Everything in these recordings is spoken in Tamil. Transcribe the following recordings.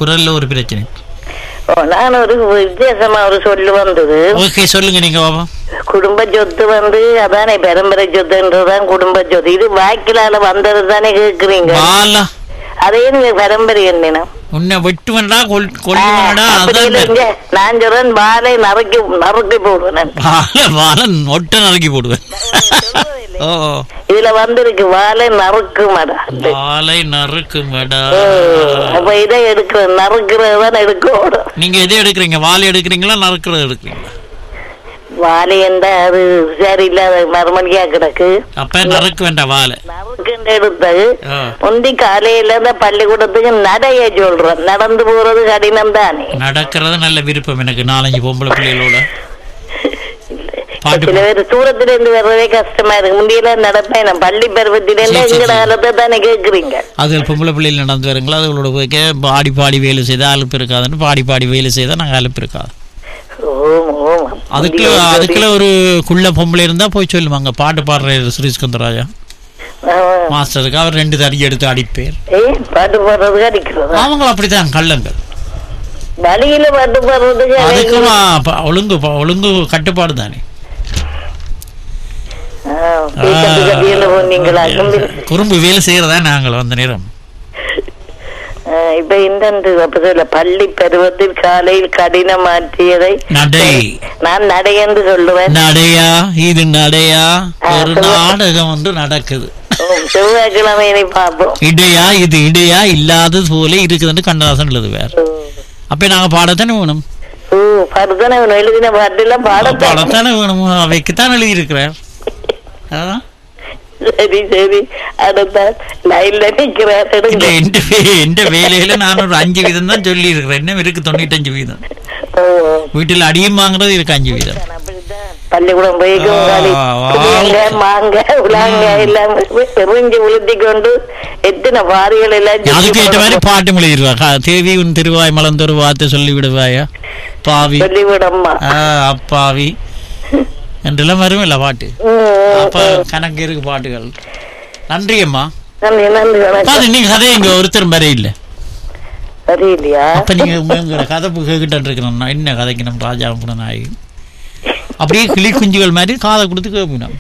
குரல்ல ஒரு பிரச்சனை ஓ, நான் ஒரு வித்தியாசமா ஒரு சொல்லு வந்தது ஓகே சொல்லுங்க நீங்க பாப்போம் குடும்ப சொத்து வந்து அதானே பரம்பரை சொத்துன்றதுதான் குடும்ப சொத்து இது வாக்கிலால வந்தது தானே கேக்குறீங்க பாலா அதே நீங்க பரம்பரை என்னன்னா உன்னை வெட்டுவன்டா கொல் கொல்லுவன்டா அப்படி அதான் இல்லைங்க நான் சொல்றேன் வாழை நறுக்கி நறுக்கி போடுவேன் நான். பால பால நொட்டை நறுக்கி போடுவேன் ஓ இதுல வந்திருக்கு வாழை நறுக்கு மடம் பாலை நறுக்குமடா அப்ப இதை எடுக்கிறேன் நறுக்கிறது தான் எடுக்கணும் நீங்க எதை எடுக்கிறீங்க வாழை எடுக்கிறீங்களா நறுக்கிறது எடுக்கிறீங்களா வாழை எந்த அது சரியில்லாத மறுமணிக்கா கிடக்கு அப்ப நறுக்க வேண்டாம் வாழை நறுக்குன்னு எடுத்தது ஆ. முந்தி காலையில இந்த பள்ளிக்கூடத்துக்கு நடைய சொல்றேன் நடந்து போறது கடினம் தானே நடக்கிறது நல்ல விருப்பம் எனக்கு நாலஞ்சு பொம்பளை பிள்ளைகளோட பாட்டு சில பேர் தூரத்துல இருந்து வர்றதே கஷ்டமா இருக்கு முந்தியில நடப்பேன் நான் பள்ளி பருவத்தில சரி, சரி, எங்கட சரி. காலத்தை தானே கேக்குறீங்க அது பொம்பளை பிள்ளைகள் நடந்து வருங்களா அதுகளோட போய் கே- பாடி பாடி வேலை செய்தா அலுப்பு இருக்காதுன்னு பாடி பாடி வேலை செய்தா நாங்கள் அலுப்பு இருக்காது ஓம் ஓம் அதுக்குள்ள அதுக்குள்ள ஒரு குள்ள பொம்பளை இருந்தா போய் சொல்லுவாங்க பாட்டு பாடுற ஸ்ரீஸ்கந்தராஜா மாஸ்டருக்கு அவர் ரெண்டு தறி எடுத்து அடிப்பேர் ஏய் பாட்டு பாடுறதுக்கு அடிக்கிறதா அவங்க அப்படித்தான் கள்ளங்கள் வழியில பாட்டு பாடுறதுக்கு அதுக்கும் ப- ஒழுங்கு ப- ஒழுங்கு கட்டுப்பாடு தானே ஆ, பேக்கத்து கட்டியில போனீங்களா கும்பி குறும்பு வேலை செய்யறதா நாங்கள் அந்த நேரம் ஆ, இப்ப இந்த அப்ப சொல்ல பள்ளி பருவத்தில் காலையில் கடினம் மாற்றியதை நடை நான் நடை என்று சொல்லுவேன் நடையா இது நடையா ஒரு நாடகம் ஒன்று நடக்குது ஓம், செவ்வாய்க்கிழமையை பார்ப்போம் இடையா இது இடையா இல்லாதது போல இருக்குதுன்னு கண்ணதாசன் எழுதுவார் அப்ப நாங்க பாடத்தானே வேணும் ஓ பருத்தனை எழுதின பாட்டெல்லாம் பாடத்தான் பாடத்தானே வேணும் அவைக்குத்தான் எழுதியிருக்கிறார் ஆ? சரி சரி அடுத்த லைன்ல நிக்கிறார் இல்ல எடுங்க எந்த வே- எந்த வேலையில நான் ஒரு அஞ்சு வீதம் தான் சொல்லி இருக்கிறேன் என்ன இருக்கு தொண்ணூத்தஞ்சு வீதம் ஓ வீட்டில் அடியும் வாங்குறது இருக்கு அஞ்சு வீதம் அப்படித்தான். பள்ளிக்கூடம் போய்க்கும் ஆ, காலி வா. புளியங்க மாங்க உலாங்க எல்லாம் எறிஞ்சு உளுத்தி கொண்டு எத்தனை பாரிகள் எல்லாம் அதுக்கு ஏற்ற மாதிரி பாட்டு எழுதிருவா தேவி உன் திருவாய் மலர்ந்தொரு வார்த்தை சொல்லி விடுவாயா பாவி சொல்லிவிடம்மா ஆ, அப்பாவி என்றெல்லாம் வரும் இல்ல பாட்டு அப்ப கணக்கு இருக்கு பாட்டுகள் நன்றி அம்மா நன்றி நன்றி வணக்கம் பாரு நீங்க கதை இங்க ஒருத்தரும் வர இல்ல சரியில்லையா அப்ப நீங்க உங்களோட கதை கேட்டுட்டு இருக்கிறோம் என்ன கதைக்கு நம்ம ராஜா நாயகி அப்படியே கிளி குஞ்சுகள் மாதிரி காதை கொடுத்து கேட்கணும்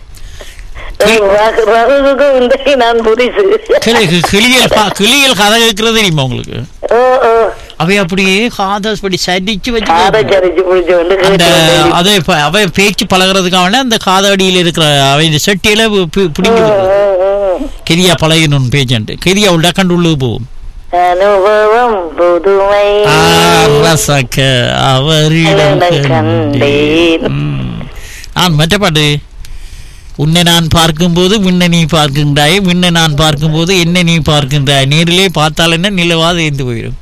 ரகுக்கு இன்றைக்கு நான் புரிசு கிளி கிளியல் பா- கிளியல் கதை கேட்கறது தெரியுமா உங்களுக்கு ஓ ஓ அவை அப்படியே காதை அப்படி சடிச்சு வச்சு ஆட கேட்கும். சரிச்சு புடிச்சு கொண்டு அந்த கேட்டு அதை இப்ப அவ பேச்சு பழகிறதுக்காக அந்த காதடியில் இருக்கிற அவை இந்த செட்டியில பி- பிடிங்கி விடுறது. கெரியா பழகணும்னு பேச்சன்ட்டு கெரியா உள்ள கண்டு உள்ளது போகும் அனுபவம் புதுமை ஆ, ரசக்க அவரிடம் கண்டேன். கண்டேன். ம். நான் மற்ற பாட்டு உன்னை நான் பார்க்கும்போது விண்ணை நீ பார்க்கின்றாய் விண்ணை நான் பார்க்கும்போது என்ன நீ பார்க்கின்றாய் நேரிலே பார்த்தால் என்ன நிலவாது ஏந்து போயிடும்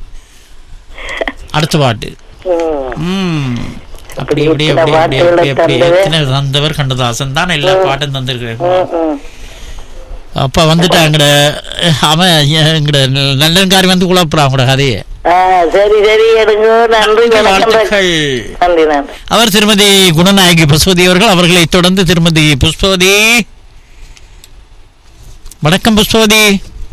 அடுத்த பாட்டு ம். ம். அப்படி அப்படி எத்தனை அப்படி அப்படி அப்படி பாட்டுகளை அப்படி தந்தவர். எத்தனை தந்தவர் கண்டதாசன் தான் எல்லா பாட்டும் தந்திருக்கிறேன் ம், ம். அப்ப வந்துட்டாங்கட அவன் எங்கட நல்லன்காரி வந்து குழப்புறான் கூட கதையை ஆ, சரி சரி எடுங்க நன்றி வணக்கம் வாழ்த்துக்கள் நன்றி நன்றி அவர் திருமதி குணநாயகி புஷ்பவதி அவர்கள் அவர்களை தொடர்ந்து திருமதி புஷ்பவதி வணக்கம் புஷ்பவதி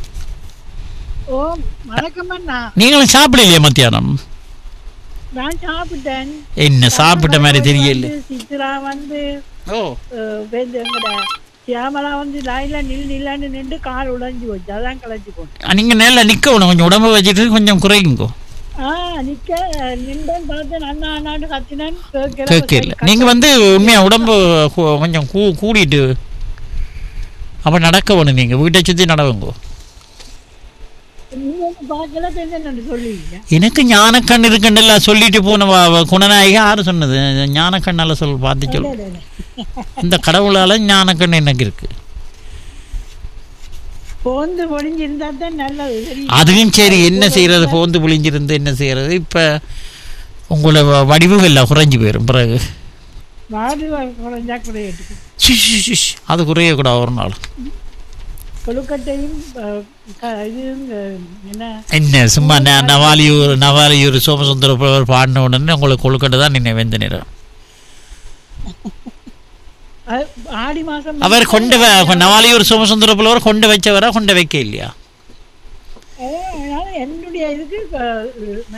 ஓ வணக்கம் அண்ணா நீங்களும் சாப்பிடலையே மத்தியானம் நான் சாப்பிட்டேன் என்ன சாப்பிட்ட மாதிரி தெரியல வந்து சித்ரா வந்து ஓ அஹ், வந்து எங்கட சியாமலா வந்து லைன்ல நில் நில்லான்னு நின்று கால் உடைஞ்சு போச்சு அதான் களைச்சு போனேன் நீங்க நேரில் நிக்க வேணும் கொஞ்சம் உடம்பு வச்சுட்டு கொஞ்சம் குறையுங்கோ ஆ நிக்க நின்றேன் பார்த்தேன் அண்ணா அண்ணான்னு கத்தினேன் கேட்கல கேட்கல நீங்க வந்து உண்மையா உடம்பு கு- கொஞ்சம் கூ கூடிட்டு அப்ப நடக்க வேணும் நீங்க வீட்டை சுத்தி நடவுங்கோ நீங்க வந்து பார்க்கல தெரிஞ்சு சொல்லுவீங்க எனக்கு ஞானக்கண் இருக்குன்னு சொல்லிட்டு போன வ- வ- குணநாயகி யாரு சொன்னது ஞானக்கண்ணால சொல் பார்த்து சொல் இந்த கடவுளால ஞானக்கண் எனக்கு இருக்கு போந்து பொடிஞ்சிருந்தா தான் நல்லது சரி அதுவும் சரி என்ன செய்யறது போந்து புளிஞ்சிருந்து என்ன செய்யறது இப்ப உங்களை வ- வடிவு எல்லாம் குறைஞ்சு போயிடும் பிறகு வாடு குறைஞ்சா குறையட்டுக்கு சி, சி, சி, சி. அது குறைய கூட ஒரு நாள் கொழுக்கட்டையும் அஹ், க- இதுவும் அஹ், என்ன என்ன சும்மா ந- நவாலியூர் நவாலியூர் சோமசுந்தர புலவர் பாடின உடனே உங்களுக்கு கொழுக்கட்டை தான் நினை வெந்த நிறம் அது ஆடி மாசம் அவர் கொண்டு வ- நவாலியூர் சோமசுந்தர புலவர் கொண்டு வச்சவரா கொண்டு வைக்க இல்லையா அதனால என்னுடைய இதுக்கு அஹ்,